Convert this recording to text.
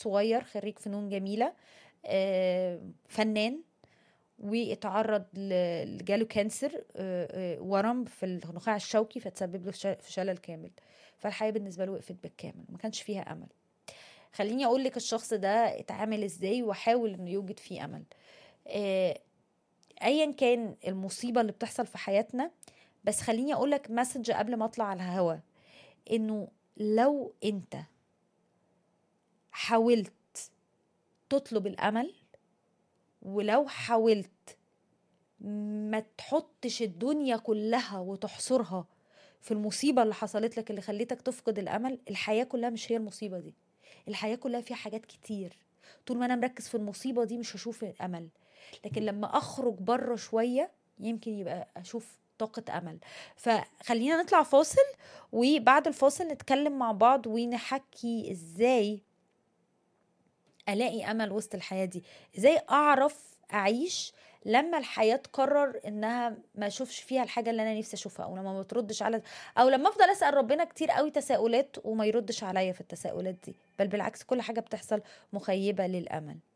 صغير خريج فنون جميله آه، فنان واتعرض ل- جاله كانسر آه، آه، ورم في النخاع الشوكي فتسبب له في شل- في شلل كامل فالحياه بالنسبه له وقفت بالكامل ما كانش فيها امل خليني اقول لك الشخص ده اتعامل ازاي وحاول انه يوجد فيه امل آه، ايا كان المصيبه اللي بتحصل في حياتنا بس خليني اقول لك مسج قبل ما اطلع على الهوا انه لو انت حاولت تطلب الامل ولو حاولت ما تحطش الدنيا كلها وتحصرها في المصيبة اللي حصلت لك اللي خليتك تفقد الأمل الحياة كلها مش هي المصيبة دي الحياة كلها فيها حاجات كتير طول ما أنا مركز في المصيبة دي مش هشوف أمل لكن لما أخرج بره شوية يمكن يبقى أشوف طاقة أمل فخلينا نطلع فاصل وبعد الفاصل نتكلم مع بعض ونحكي إزاي الاقي امل وسط الحياه دي ازاي اعرف اعيش لما الحياه تقرر انها ما اشوفش فيها الحاجه اللي انا نفسي اشوفها او لما ما تردش على او لما افضل اسال ربنا كتير قوي تساؤلات وما يردش عليا في التساؤلات دي بل بالعكس كل حاجه بتحصل مخيبه للامل